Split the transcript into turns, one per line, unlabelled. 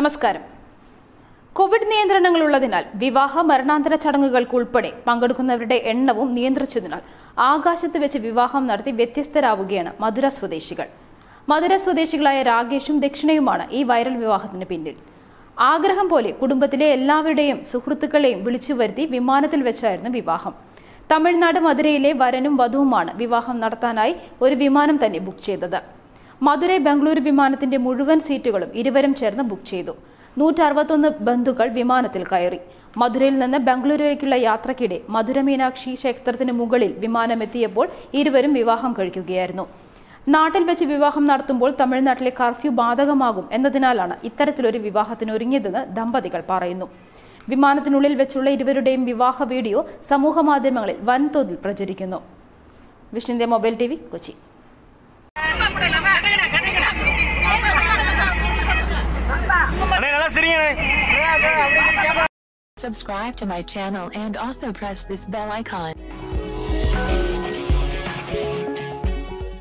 നമസ്കാരം കോവിഡ് നിയന്ത്രണങ്ങൾ ഉള്ളതിനാൽ വിവാഹ മരണാന്തര ചടങ്ങുകൾക്കുൾപ്പെടെ പങ്കെടുക്കുന്നവരുടെ എണ്ണവും നിയന്ത്രിച്ചതിനാൽ ആകാശത്ത് വെച്ച് വിവാഹം നടത്തി വ്യത്യസ്തരാവുകയാണ് മധുര സ്വദേശികൾ മധുര സ്വദേശികളായ രാകേഷും ദക്ഷിണയുമാണ് ഈ വൈറൽ വിവാഹത്തിന് പിന്നിൽ ആഗ്രഹം പോലെ കുടുംബത്തിലെ എല്ലാവരുടെയും സുഹൃത്തുക്കളെയും വിളിച്ചു വരുത്തി വിമാനത്തിൽ വെച്ചായിരുന്നു വിവാഹം തമിഴ്നാട് മധുരയിലെ വരനും വധുവുമാണ് വിവാഹം നടത്താനായി ഒരു വിമാനം തന്നെ ബുക്ക് ചെയ്തത് മധുരൈ ബംഗളൂരു വിമാനത്തിന്റെ മുഴുവൻ സീറ്റുകളും ഇരുവരും ചേർന്ന് ബുക്ക് ചെയ്തു നൂറ്റി അറുപത്തൊന്ന് ബന്ധുക്കൾ വിമാനത്തിൽ കയറി മധുരയിൽ നിന്ന് ബംഗളൂരുവിലേക്കുള്ള യാത്രക്കിടെ മധുര മീനാക്ഷി ക്ഷേത്രത്തിന് മുകളിൽ വിമാനമെത്തിയപ്പോൾ ഇരുവരും വിവാഹം കഴിക്കുകയായിരുന്നു നാട്ടിൽ വെച്ച് വിവാഹം നടത്തുമ്പോൾ തമിഴ്നാട്ടിലെ കർഫ്യൂ ബാധകമാകും എന്നതിനാലാണ് ഇത്തരത്തിലൊരു വിവാഹത്തിന് ഒരുങ്ങിയതെന്ന് ദമ്പതികൾ പറയുന്നു വിമാനത്തിനുള്ളിൽ വെച്ചുള്ള ഇരുവരുടെയും വിവാഹ വീഡിയോ സമൂഹ മാധ്യമങ്ങളിൽ വൻതോതിൽ പ്രചരിക്കുന്നു വിഷ്ണുന്റെ മൊബൈൽ ടി വി കൊച്ചി
அண்ணே நல்லா சிரிங்கண்ணே
Subscribe to my channel and also press this bell icon.